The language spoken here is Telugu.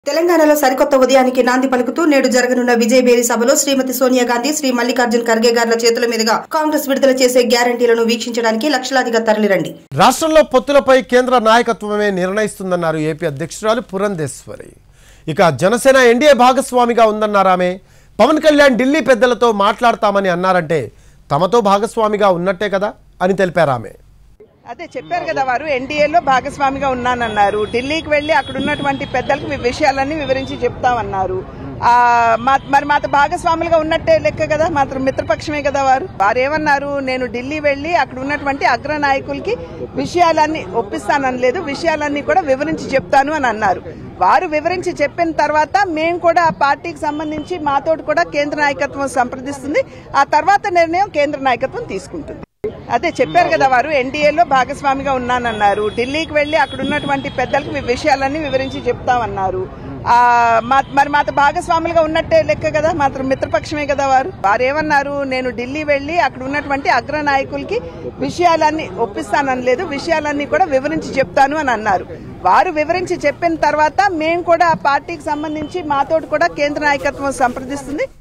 తెలంగాణలో సరికొత్త ఉదయానికి నాంది పలుకుతూ నేడు జరగనున్న విజయబేరి సభలో శ్రీమతి సోనియా గాంధీ శ్రీ మల్లికార్జున్ ఖర్గే గార్ల చేతుల మీదుగా కాంగ్రెస్ విడుదల చేసే గ్యారంటీలను వీక్షించడానికి లక్షలాదిగా తరలిరండి రాష్ట్రంలో పొత్తులపై కేంద్ర నాయకత్వమే నిర్ణయిస్తుందన్నారు ఏపీ అధ్యక్షురాలు పురంధేశ్వరి ఇక జనసేన ఎన్డీఏ భాగస్వామిగా ఉందన్నారు ఆమె పవన్ కళ్యాణ్ ఢిల్లీ పెద్దలతో మాట్లాడతామని అన్నారంటే తమతో భాగస్వామిగా ఉన్నట్టే కదా అని తెలిపారు ఆమె అదే చెప్పారు కదా వారు ఎన్డీఏలో భాగస్వామిగా ఉన్నానన్నారు ఢిల్లీకి వెళ్లి అక్కడ ఉన్నటువంటి పెద్దలకు ఈ విషయాలన్నీ వివరించి చెప్తామన్నారు ఆ, మా- మరి మాతో భాగస్వాములుగా ఉన్నట్టే లెక్క కదా మాత్రం మిత్రపక్షమే కదా వారు వారు ఏమన్నారు నేను ఢిల్లీ వెళ్లి అక్కడ ఉన్నటువంటి అగ్ర నాయకులకి విషయాలన్నీ ఒప్పిస్తాననలేదు విషయాలన్నీ కూడా వివరించి చెప్తాను అని అన్నారు వారు వివరించి చెప్పిన తర్వాత మేము కూడా ఆ పార్టీకి సంబంధించి మాతోటి కూడా కేంద్ర నాయకత్వం సంప్రదిస్తుంది ఆ తర్వాత నిర్ణయం కేంద్ర నాయకత్వం తీసుకుంటుంది అదే చెప్పారు కదా వారు ఎన్డీఏలో భాగస్వామిగా ఉన్నానన్నారు ఢిల్లీకి వెళ్లి అక్కడ ఉన్నటువంటి పెద్దలకు ఈ విషయాలన్నీ వివరించి చెప్తామన్నారు ఆ, మా- మరి మాతో భాగస్వాములుగా ఉన్నట్టే లెక్క కదా మాత్రం మిత్రపక్షమే కదా వారు వారు ఏమన్నారు నేను ఢిల్లీ వెళ్లి అక్కడ ఉన్నటువంటి అగ్ర నాయకులకి విషయాలన్నీ ఒప్పిస్తాననలేదు విషయాలన్నీ కూడా వివరించి చెప్తాను అని అన్నారు వారు వివరించి చెప్పిన తర్వాత మేము కూడా ఆ పార్టీకి సంబంధించి మాతోటి కూడా కేంద్ర నాయకత్వం సంప్రదిస్తుంది